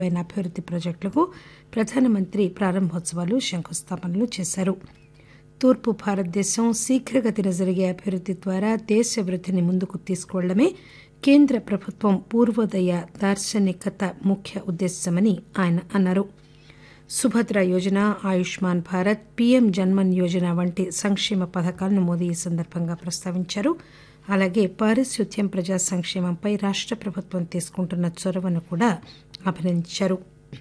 అయిన అభివృద్ది ప్రాజెక్టులకు ప్రధానమంత్రి ప్రారంభోత్సవాలు శంకుస్థాపనలు చేశారు తూర్పు భారతదేశం శీఘ్రగతిన జరిగే అభివృద్ది ద్వారా దేశ వృద్దిని ముందుకు తీసుకువెళ్లడమే కేంద్ర ప్రభుత్వం పూర్వోదయ దార్శనికత ముఖ్య ఉద్దేశ్యమని ఆయన అన్నారు సుభద్ర యోజన ఆయుష్మాన్ భారత్ పీఎం జన్మన్ యోజన వంటి సంక్షేమ పథకాలను మోదీ ఈ సందర్భంగా ప్రస్తావించారు అలాగే పారిశుద్ధ్యం ప్రజా సంక్షేమంపై రాష్ట ప్రభుత్వం తీసుకుంటున్న చొరవను కూడా అభినందించారు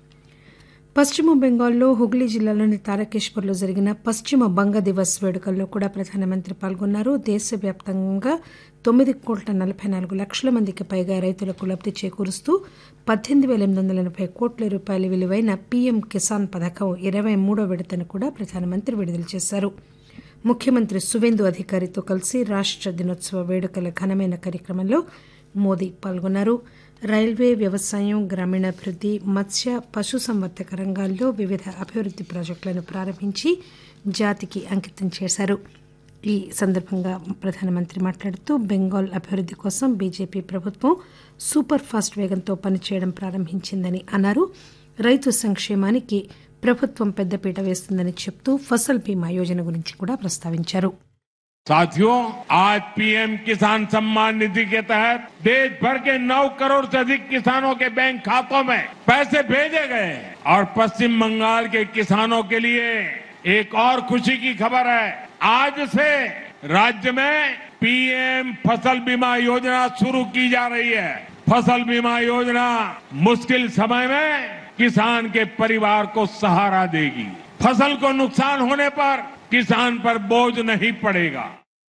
పశ్చిమ బెంగాల్లో హుగ్లీ జిల్లాలోని తారకేశ్వర్లో జరిగిన పశ్చిమ బంగ దివస్ వేడుకల్లో కూడా ప్రధానమంత్రి పాల్గొన్నారు దేశవ్యాప్తంగా తొమ్మిది కోట్ల నలభై నాలుగు లక్షల మందికి పైగా రైతులకు లబ్ది చేకూరుస్తూ పద్దెనిమిది పేల ఎనిమిది వందల ఎనబై కోట్ల రూపాయల విలువైన పీఎం కిసాన్ పథకం ఇరవై మూడో విడతను కూడా ప్రధానమంత్రి విడుదల చేశారు ముఖ్యమంత్రి సువేందు అధికారితో కలిసి రాష్ట దినోత్సవ వేడుకల ఘనమైన కార్యక్రమంలో మోదీ పాల్గొన్నారు రైల్వే వ్యవసాయం గ్రామీణాభివృద్ది మత్స్య పశుసంవర్ధక రంగాల్లో వివిధ అభివృద్ది ప్రాజెక్టులను ప్రారంభించి జాతికి అంకితం చేశారు ఈ సందర్భంగా ప్రధానమంత్రి మాట్లాడుతూ బెంగాల్ అభివృద్ది కోసం బీజేపీ ప్రభుత్వం సూపర్ ఫాస్ట్ వేగంతో పనిచేయడం ప్రారంభించిందని అన్నారు రైతు సంక్షేమానికి ప్రభుత్వం పెద్దపీట వేస్తుందని చెప్తూ ఫసల్ బీమా యోజన గురించి కూడా ప్రస్తావించారు साथियों आज पीएम किसान सम्मान निधि के तहत देश भर के 9 करोड़ से अधिक किसानों के बैंक खातों में पैसे भेजे गए हैं और पश्चिम बंगाल के किसानों के लिए एक और खुशी की खबर है आज से राज्य में पीएम फसल बीमा योजना शुरू की जा रही है फसल बीमा योजना मुश्किल समय में किसान के परिवार को सहारा देगी फसल को नुकसान होने पर किसान पर बोझ नहीं पड़ेगा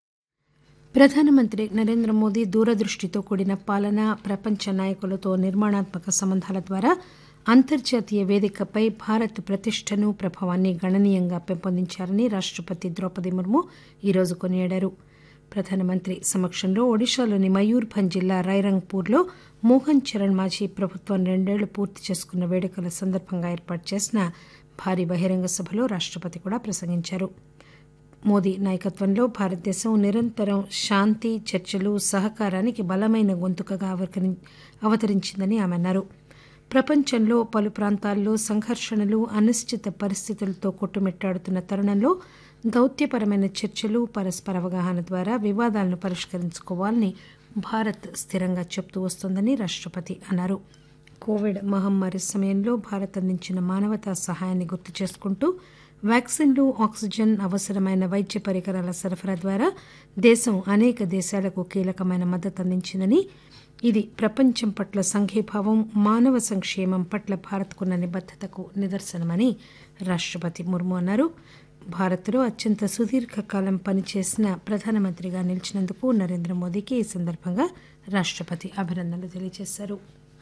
ప్రధానమంత్రి నరేంద్ర మోదీ దూరదృష్టితో కూడిన పాలన ప్రపంచ నాయకులతో నిర్మాణాత్మక సంబంధాల ద్వారా అంతర్జాతీయ వేదికపై భారత్ ప్రతిష్టను ప్రభావాన్ని గణనీయంగా పెంపొందించారని రాష్టపతి ద్రౌపది ముర్ము ఈరోజు కొనియాడారు ప్రధానమంత్రి సమక్షంలో ఒడిశాలోని మయూర్భంజ్ జిల్లా రైరంగ్పూర్లో మోహన్ చరణ్ మాఝీ ప్రభుత్వం రెండేళ్లు పూర్తి చేసుకున్న వేడుకల సందర్భంగా ఏర్పాటు చేసిన భారీ బహిరంగ సభలో రాష్టపతి కూడా ప్రసంగించారు మోదీ నాయకత్వంలో భారతదేశం నిరంతరం శాంతి చర్చలు సహకారానికి బలమైన గొంతుకగా అవతరించిందని ఆమె అన్నారు ప్రపంచంలో పలు ప్రాంతాల్లో సంఘర్షణలు అనిశ్చిత పరిస్థితులతో కొట్టుమిట్టాడుతున్న తరుణంలో దౌత్యపరమైన చర్చలు పరస్పర అవగాహన ద్వారా వివాదాలను పరిష్కరించుకోవాలని భారత్ స్థిరంగా చెబుతూ వస్తోందని రాష్టపతి అన్నారు కోవిడ్ మహమ్మారి సమయంలో భారత్ అందించిన మానవతా సహాయాన్ని గుర్తు చేసుకుంటూ వ్యాక్సిన్లు ఆక్సిజన్ అవసరమైన వైద్య పరికరాల సరఫరా ద్వారా దేశం అనేక దేశాలకు కీలకమైన మద్దతు అందించిందని ఇది ప్రపంచం పట్ల సంఘీభావం మానవ సంక్షేమం పట్ల భారత్కున్న నిబద్దతకు నిదర్శనమని రాష్టపతి ముర్ము అన్నారు భారత్లో అత్యంత సుదీర్ఘకాలం పనిచేసిన ప్రధానమంత్రిగా నిలిచినందుకు నరేంద్ర మోదీకి ఈ సందర్భంగా రాష్టపతి అభినందనలు తెలియజేశారు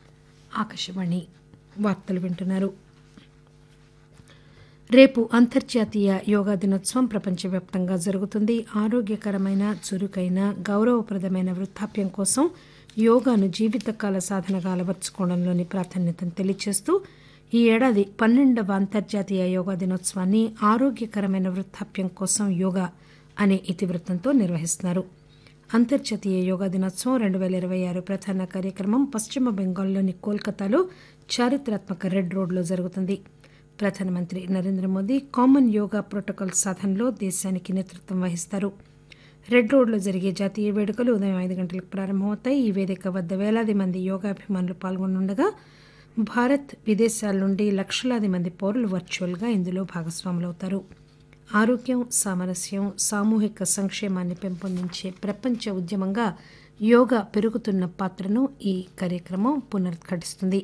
ఆకాశవాణి వార్తలు వింటున్నారు రేపు అంతర్జాతీయ యోగా దినోత్సవం ప్రపంచవ్యాప్తంగా జరుగుతుంది ఆరోగ్యకరమైన చురుకైన గౌరవప్రదమైన వృద్ధాప్యం కోసం యోగాను జీవితకాల సాధనగా అలవర్చుకోవడంలోని ప్రాధాన్యతను తెలియజేస్తూ ఈ ఏడాది పన్నెండవ అంతర్జాతీయ యోగా దినోత్సవాన్ని ఆరోగ్యకరమైన వృద్ధాప్యం కోసం యోగా అనే ఇతివృత్తంతో నిర్వహిస్తున్నారు అంతర్జాతీయ యోగా దినోత్సవం రెండు పేల ఇరవై ఆరు ప్రధాన కార్యక్రమం పశ్చిమ బెంగాల్లోని కోల్కతాలో చారిత్రాత్మక రెడ్ రోడ్లో జరుగుతుంది ప్రధానమంత్రి నరేంద్ర మోదీ కామన్ యోగా ప్రోటోకాల్ సాధనలో దేశానికి నేతృత్వం వహిస్తారు రెడ్ రోడ్లో జరిగే జాతీయ వేడుకలు ఉదయం ఐదు గంటలకు ప్రారంభమవుతాయి ఈ వేదిక వద్ద వేలాది మంది యోగాభిమానులు పాల్గొనుండగా భారత్ విదేశాల నుండి లక్షలాది మంది పౌరులు వర్చువల్గా ఇందులో భాగస్వాములవుతారు ఆరోగ్యం సామరస్యం సామూహిక సంక్షేమాన్ని పెంపొందించే ప్రపంచ ఉద్యమంగా యోగా పెరుగుతున్న పాత్రను ఈ కార్యక్రమం పునరుద్ఘాటిస్తుంది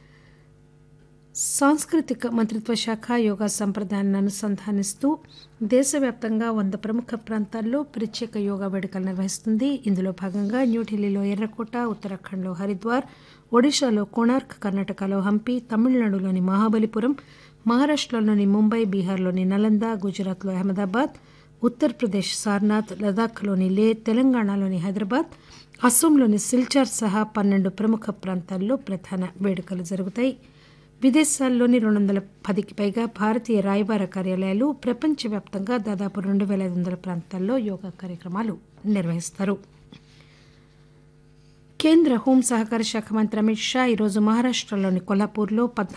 సాంస్కృతిక మంత్రిత్వ శాఖ యోగా సంప్రదాయాన్ని అనుసంధానిస్తూ దేశవ్యాప్తంగా వంద ప్రముఖ ప్రాంతాల్లో ప్రత్యేక యోగా వేడుకలు నిర్వహిస్తుంది ఇందులో భాగంగా న్యూఢిల్లీలో ఎర్రకోట ఉత్తరాఖండ్లో హరిద్వార్ ఒడిశాలో కోణార్క్ కర్ణాటకలో హంపి తమిళనాడులోని మహాబలిపురం మహారాష్టలోని ముంబై బీహార్లోని నలంద గుజరాత్లో అహ్మదాబాద్ ఉత్తరప్రదేశ్ సార్నాథ్ లదాఖ్లోని లే తెలంగాణలోని హైదరాబాద్ అస్సోంలోని సిల్చార్ సహా పన్నెండు ప్రముఖ ప్రాంతాల్లో ప్రధాన వేడుకలు జరుగుతాయి విదేశాల్లోని రెండు వందల పదికి పైగా భారతీయ రాయబార కార్యాలయాలు ప్రపంచవ్యాప్తంగా దాదాపు రెండు పేల ఐదు వందల ప్రాంతాల్లో యోగా కార్యక్రమాలు నిర్వహిస్తారు కేంద్ర హోం సహకార శాఖ మంత్రి అమిత్ షా ఈరోజు మహారాష్టలోని కొల్హాపూర్లో